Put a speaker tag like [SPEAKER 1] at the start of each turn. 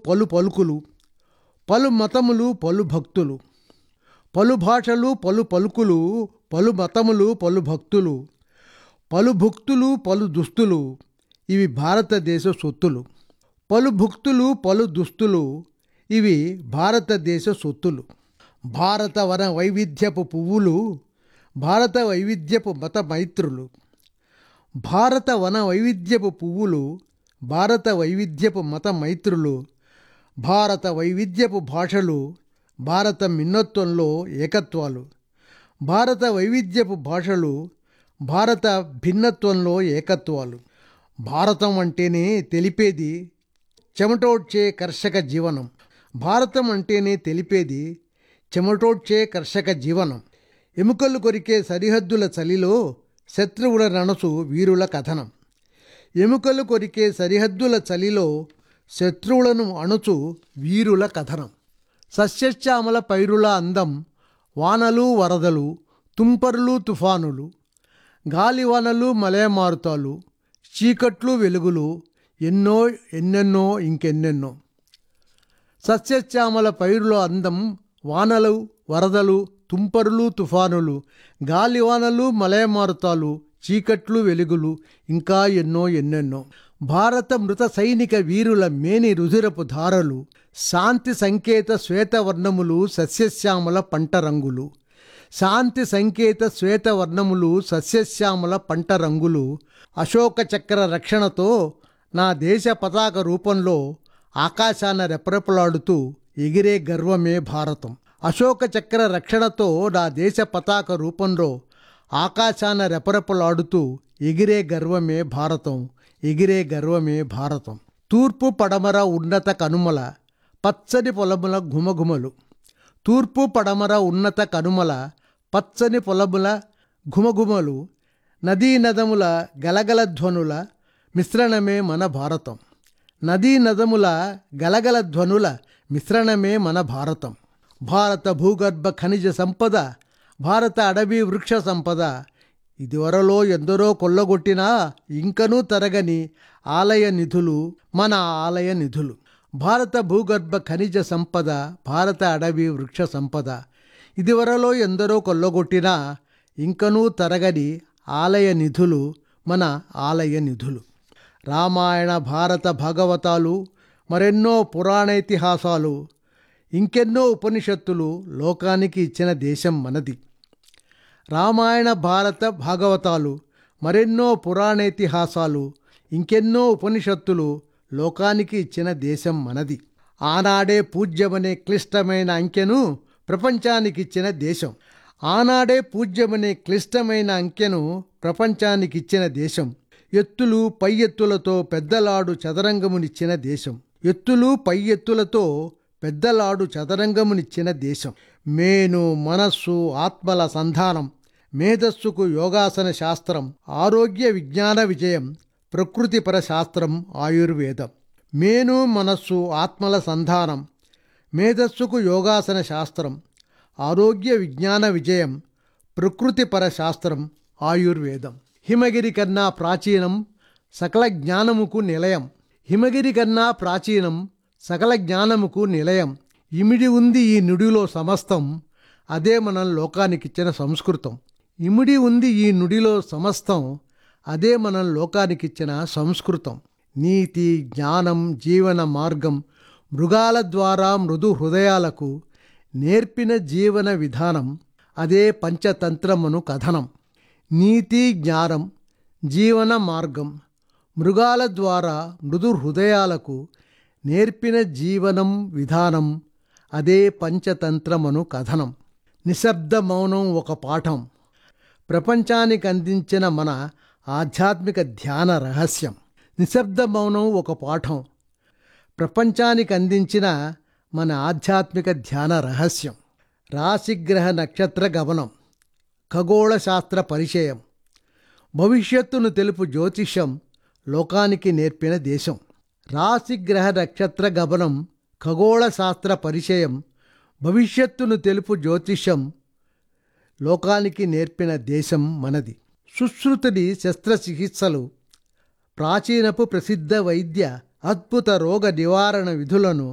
[SPEAKER 1] పలు పలుకులు పలు మతములు పలు భక్తులు పలు భాషలు పలు పలుకులు పలు మతములు పలు భక్తులు పలు భుక్తులు పలు దుస్తులు ఇవి భారతదేశ సొత్తులు పలు భుక్తులు పలు దుస్తులు ఇవి భారతదేశ సొత్తులు భారత వన వైవిధ్యపు పువ్వులు భారత వైవిధ్యపు మత మైత్రులు భారత వన వైవిధ్యపు పువ్వులు భారత వైవిధ్యపు మత మైత్రులు భారత వైవిధ్యపు భాషలు భారత మిన్నత్వంలో ఏకత్వాలు భారత వైవిధ్యపు భాషలు భారత భిన్నత్వంలో ఏకత్వాలు భారతం అంటేనే తెలిపేది చెమటోడ్చే కర్షక జీవనం భారతం అంటేనే తెలిపేది చెమటోడ్చే కర్షక జీవనం ఎముకలు కొరికే సరిహద్దుల చలిలో శత్రువుల రణసు వీరుల కథనం ఎముకలు కొరికే సరిహద్దుల చలిలో శత్రువులను అణుచు వీరుల కథనం సస్యశ్యామల పైరుల అందం వానలు వరదలు తుంపరులు తుఫానులు గాలివానలు మలయమారుతాలు చీకట్లు వెలుగులు ఎన్నో ఎన్నెన్నో ఇంకెన్నెన్నో సస్యశ్యామల పైరుల అందం వానలు వరదలు తుంపరులు తుఫానులు గాలివానలు మలయమారుతాలు చీకట్లు వెలుగులు ఇంకా ఎన్నో ఎన్నెన్నో భారత మృత సైనిక వీరుల మేని రుధిరపు ధారలు శాంతి సంకేత శ్వేతవర్ణములు సస్యశ్యామల పంట రంగులు శాంతి సంకేత శ్వేతవర్ణములు సస్యశ్యామల పంట రంగులు అశోక చక్ర రక్షణతో నా దేశ పతాక రూపంలో ఆకాశాన రెపరెపలాడుతూ ఎగిరే గర్వమే భారతం అశోక చక్ర రక్షణతో నా దేశ పతాక రూపంలో ఆకాశాన రెపరెపలాడుతూ ఎగిరే గర్వమే భారతం ఎగిరే గర్వమే భారతం తూర్పు పడమర ఉన్నత కనుమల పచ్చని పొలముల ఘుమఘుమలు తూర్పు పడమర ఉన్నత కనుమల పచ్చని పొలముల ఘుమఘుమలు నదీ నదముల గలగల ధ్వనుల మిశ్రణమే మన భారతం నదీ నదముల గలగల ధ్వనుల మిశ్రణమే మన భారతం భారత భూగర్భ ఖనిజ సంపద భారత అడవి వృక్ష సంపద ఇదివరలో ఎందరో కొల్లగొట్టినా ఇంకనూ తరగని ఆలయ నిధులు మన ఆలయ నిధులు భారత భూగర్భ ఖనిజ సంపద భారత అడవి వృక్ష సంపద ఇదివరలో ఎందరో కొల్లగొట్టినా ఇంకనూ తరగని ఆలయ నిధులు మన ఆలయ నిధులు రామాయణ భారత భాగవతాలు మరెన్నో పురాణేతిహాసాలు ఇంకెన్నో ఉపనిషత్తులు లోకానికి ఇచ్చిన దేశం మనది రామాయణ భారత భాగవతాలు మరెన్నో పురాణేతిహాసాలు ఇంకెన్నో ఉపనిషత్తులు లోకానికి ఇచ్చిన దేశం మనది ఆనాడే పూజ్యమనే క్లిష్టమైన అంకెను ప్రపంచానికి ఇచ్చిన దేశం ఆనాడే పూజ్యమనే క్లిష్టమైన అంకెను ప్రపంచానికి ఇచ్చిన దేశం ఎత్తులు పై ఎత్తులతో పెద్దలాడు చదరంగమునిచ్చిన దేశం ఎత్తులు పై ఎత్తులతో పెద్దలాడు చదరంగమునిచ్చిన దేశం మేను మనస్సు ఆత్మల సంధానం మేధస్సుకు యోగాసన శాస్త్రం ఆరోగ్య విజ్ఞాన విజయం ప్రకృతిపర శాస్త్రం ఆయుర్వేదం మేను మనస్సు ఆత్మల సంధానం మేధస్సుకు యోగాసన శాస్త్రం ఆరోగ్య విజ్ఞాన విజయం ప్రకృతిపర శాస్త్రం ఆయుర్వేదం హిమగిరి కన్నా ప్రాచీనం సకల జ్ఞానముకు నిలయం హిమగిరి కన్నా ప్రాచీనం సకల జ్ఞానముకు నిలయం ఇమిడి ఉంది ఈ నుడిలో సమస్తం అదే మనం లోకానికిచ్చిన సంస్కృతం ఇమిడి ఉంది ఈ నుడిలో సమస్తం అదే మనం లోకానికిచ్చిన సంస్కృతం నీతి జ్ఞానం జీవన మార్గం మృగాల ద్వారా మృదు హృదయాలకు నేర్పిన జీవన విధానం అదే పంచతంత్రమును కథనం నీతి జ్ఞానం జీవన మార్గం మృగాల ద్వారా మృదు హృదయాలకు నేర్పిన జీవనం విధానం అదే పంచతంత్రమును కథనం నిశ్శబ్ద మౌనం ఒక పాఠం ప్రపంచానికి అందించిన మన ఆధ్యాత్మిక ధ్యాన రహస్యం నిశ్శబ్ద మౌనం ఒక పాఠం ప్రపంచానికి అందించిన మన ఆధ్యాత్మిక ధ్యాన రహస్యం రాశిగ్రహ నక్షత్ర గమనం ఖగోళ శాస్త్ర పరిచయం భవిష్యత్తును తెలుపు జ్యోతిష్యం లోకానికి నేర్పిన దేశం రాశిగ్రహ నక్షత్ర గమనం ఖగోళ శాస్త్ర పరిచయం భవిష్యత్తును తెలుపు జ్యోతిష్యం లోకానికి నేర్పిన దేశం మనది సుశ్రుతుడి శస్త్రచికిత్సలు ప్రాచీనపు ప్రసిద్ధ వైద్య అద్భుత రోగ నివారణ విధులను